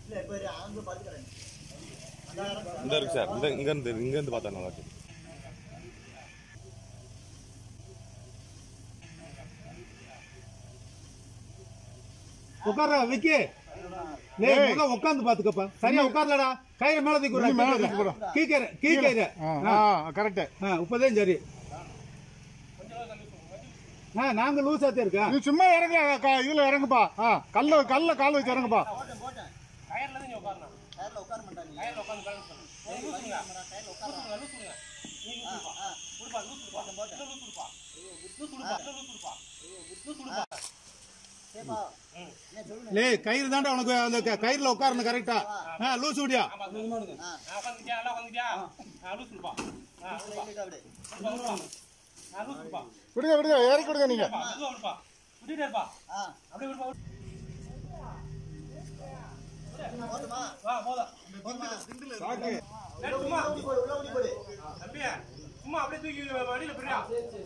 இந்த இருக்கு சார் இந்த இங்க இருந்து இங்க இருந்து பார்த்தா நல்லா இருக்கு உட்கார்றா விக்கி டேய் முகம் உட்கார்ந்து பாத்துக்கப்பா சரியா உட்கார்லடா கயிறு மேல தூக்கி விடுறா, மேல கீழே தூக்கி விடுறா. கீக்கற கீக்கற கரெக்ட் ஆ இப்பதான் சரி ஆ நாங்க லூசாத்தே இருக்கா நீ சும்மா இறங்க க- இதுல இறங்குப்பா ஆ கல்ல கல்ல கால் வச்சு இறங்குப்பா லே கயிறு தாண்டா உனக்கு அந்த க- கயிறுல உட்காரணும் கரெக்டா ஆ லூசு விடியா விடுங்க விடுங்க இறக்கி விடுங்க நீங்க சும்மா அப்படியே தூக்கி வழியில போயிடா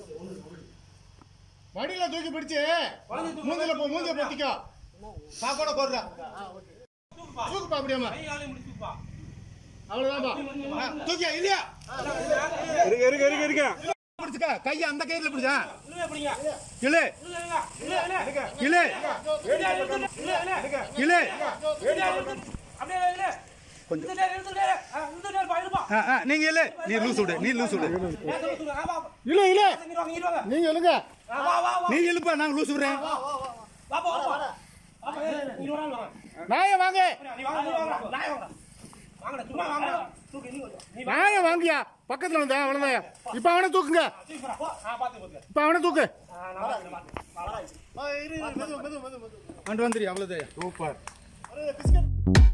வடியில தூக்கி பிடிச்சு மூஞ்சில போ மூஞ்சில பொத்திக்கோ சாக்கோட போடுறா தூக்குப்பா அப்படியாமா கை காலையும் முடிச்சுப்பா அவ்வளவுதான்ப்பா ஆ, தூக்கியா இல்லையா இருக்க இருக்க இருக்க இருக்க பிடிச்சுக்க கைய அந்த கயிறுல பிடிச்சா இல்லையா பிடிங்க இழு இல்ல இல்ல இல்ல இழு இல்ல இல்ல இழு அப்படியே இல்ல கொஞ்சம் இந்த நேரம் இந்த நேரம் இந்த நேரம் பா இருப்பா ஆ, ஆ, நீங்க இல்ல நீ லூசு விடு நீ லூசு விடு இல்ல இல்ல இங்க வாங்க இங்க வாங்க நீங்க எழுங்க வா வா வா நீ இழுப்பா நாங்க லூசு விடுறேன் வா வா வா வா நீ வரா வரா நாய வாங்க நீ வாங்க நீ வாங்க நான் வாங்க வாங்கடா சும்மா வாங்கடா தூக்கு நீ நீ நாய வாங்கியா பக்கத்துல வந்தா அவ்வளவுதான் இப்ப அவனை தூக்குங்க தூக்கி போடா போ ஆ பாத்து பாத்து இப்ப அவனை தூக்கு ஆ நான் வரேன் வரேன் அண்டு வந்துரு அவ்வளவுதான் சூப்பர்